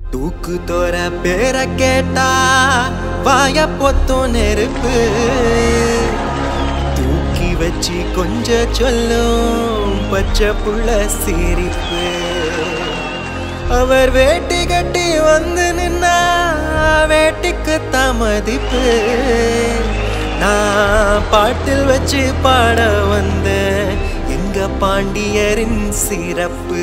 தூக்கு தோற பேர கேட்டா வாய பொத்தும் நெருப்பு தூக்கி வச்சு கொஞ்ச சொல்லும் பச்சை புள்ள சிரிப்பு அவர் வேட்டி கட்டி வந்து நின்னா வேட்டிக்கு மதிப்பு நான் பாட்டில் வச்சு பாட வந்த எங்க பாண்டியரின் சிறப்பு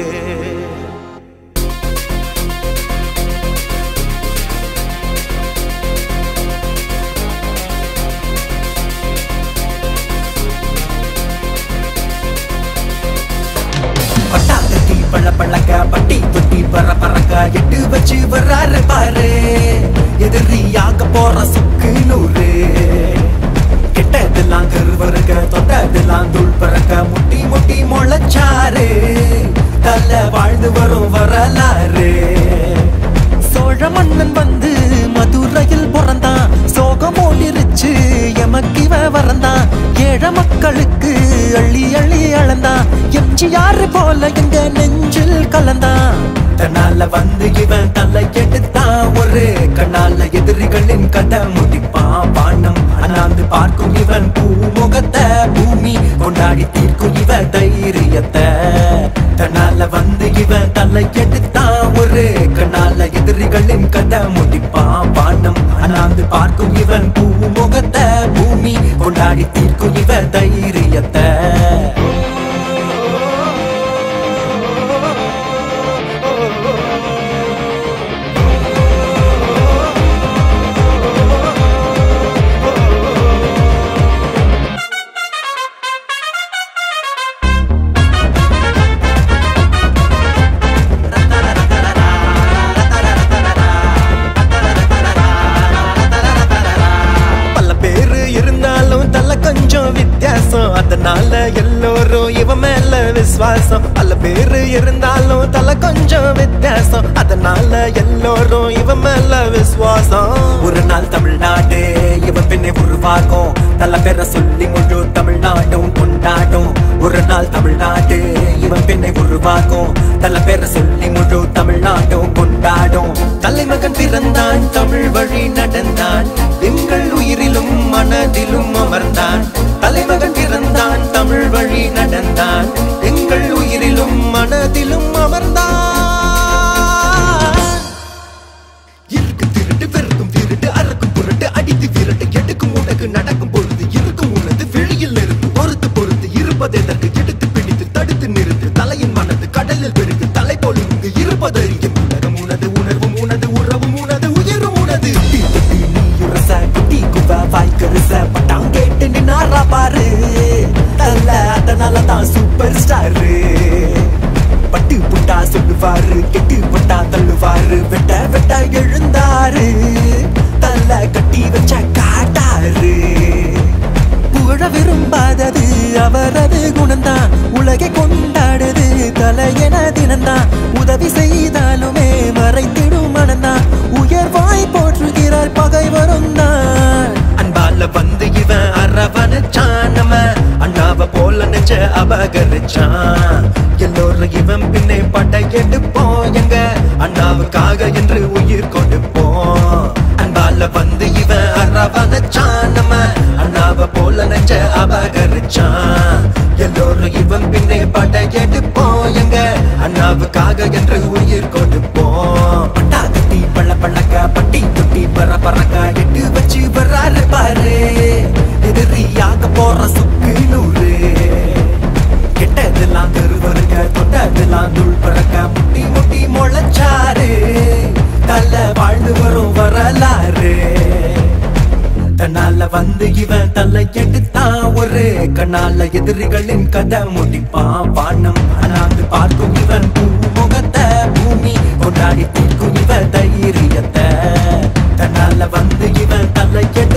பட்டாக்கத்தி பழ பழக்க பட்டி தொட்டி பற பறக்க எட்டு வச்சு வர்றாரு பாரு எதிரியாக போற சுக்கு நூறு கெட்டதெல்லாம் கருவருக தொட்டதெல்லாம் தூள் பறக்க முட்டி முட்டி முளைச்சாரு தல்ல வாழ்ந்து வரும் வரலாறு சோழ மன்னன் வந்து மதுரையில் பிறந்தான் சோகம் ஓடிருச்சு எமக்கிவ வரந்தான் ஏழ மக்களுக்கு அள்ளி அள்ளி அளந்தான் எம்ஜிஆர் போல எங்க நெஞ்சில் கலந்தான் தன்னால வந்து இவன் தலை எடுத்தான் ஒரு கண்ணால எதிரிகளின் கதை முடிப்பான் பானம் அண்ணாந்து பார்க்கும் இவன் பூமுகத்தை பூமி கொண்டாடி தீர்க்கும் இவ தைரியத்தை தன்னால வந்து இவன் தலை எடுத்தான் ஒரு கண்ணால எதிரிகளின் கதை முடிப்பான் பானம் அண்ணாந்து பார்க்கும் இவன் பூமுகத்தை பூமி கொண்டாடி தீர்க்கும் இவ தைரியத்தை பல பேரு இருந்தாலும் தல கொஞ்சம் வித்தியாசம் அதனால எல்லோரும் இவன் மேல விசுவாசம் பல பேரு இருந்தாலும் தல கொஞ்சம் வித்தியாசம் அதனால எல்லோரும் இவன் மேல விசுவாசம் ஒரு நாள் தமிழ்நாடு இவன் பின்னே உருவாகும் நல்ல பேரை சொல்லி முழு தமிழ்நாடும் கொண்டாடும் ஒரு நாள் தமிழ்நாடு இவன் பின்னே உருவாகும் நல்ல பேரை சொல்லி முழு தமிழ்நாடும் கொண்டாடும் தலைமகன் பிறந்தான் தமிழ் வழி நடந்தான் எங்கள் உயிரிலும் மனதிலும் அமர்ந்தான் தலைமகன் பிறந்தான் தமிழ் வழி நடந்தான் எங்கள் உயிரிலும் மனதிலும் அமர்ந்தான் இருக்கு திருட்டு பெருக்கும் திருட்டு அறுக்கும் புரட்டு அடித்து விரட்டு எடுக்கும் உனக்கு நடக்கும் பொழுது இருக்கும் உனது வெளியில் இருந்து பொறுத்து பொறுத்து இருப்பது எதற்கு எடுத்து பிடித்து தடுத்து நிறுத்து தலையின் மனது கடலில் பெருகு தலை போல் இங்கு இருப்பதறியும் உலகம் உனது உணர்வும் உனது உறவும் உனது உயிரும் உனது தீ தட்டி நீ உரச குட்டி குவ வாய்க்கரிச பட்டாம் கேட்டு நின்னாரா பாரு அல்ல அதனால தான் சூப்பர் ஸ்டாரு பட்டு புட்டா சொல்லுவாரு கெட்டு புட்டா தள்ளுவாரு வெட்ட வெட்ட எழுந்தாரு தள்ள கட்டி வச்ச காட்டாரு புகழ விரும்பாதது அவரது குணம்தான் உலகை கொண்டாடுது தலையென தினந்தான் உதவி செய்தாலுமே மறைத்திடும் மனந்தான் உயர்வாய் போற்றுகிறார் பகை வருந்தான் அன்பால வந்து இவன் அரவணைச்சான் நம்ம அண்ணாவ போல நெஞ்ச அபகரிச்சான் எல்லோரும் இவன் பின்னே படையெடுப்போம் எங்க அண்ணாவுக்காக என்று உயிர் கொடுப்போம் அன்பால வந்து இவன் அரவணைச்சான் நம்ம அண்ணாவ போல நெஞ்ச அபகரிச்சான் எல்லோரும் இவன் பின்னே படையெடுப்போம் எங்க அண்ணாவுக்காக என்று உயிர் கொடுப்போம் பட்டாக்கத்தி பள்ள பள்ளக்க பட்டி தொட்டி பற பறக்க எட்டு வச்சு வர்றாரு பாரு எதிரியாக போற சுக்கு நூறு கெட்டதெல்லாம் கருவருங்க தொட்டதெல்லாம் தூள் பறக்க முட்டி முட்டி முளைச்சாரு தள்ள வாழ்ந்து வரும் வரலாறு தன்னால வந்து இவன் தலை எடுத்தான் ஒரு கண்ணால எதிரிகளின் கதை முடிப்பான் வானம் அனாந்து பார்க்கும் இவன் பூமுகத்தை பூமி கொண்டாடி தீர்க்கும் இவ தைரியத்தை தன்னால வந்து இவன் தலை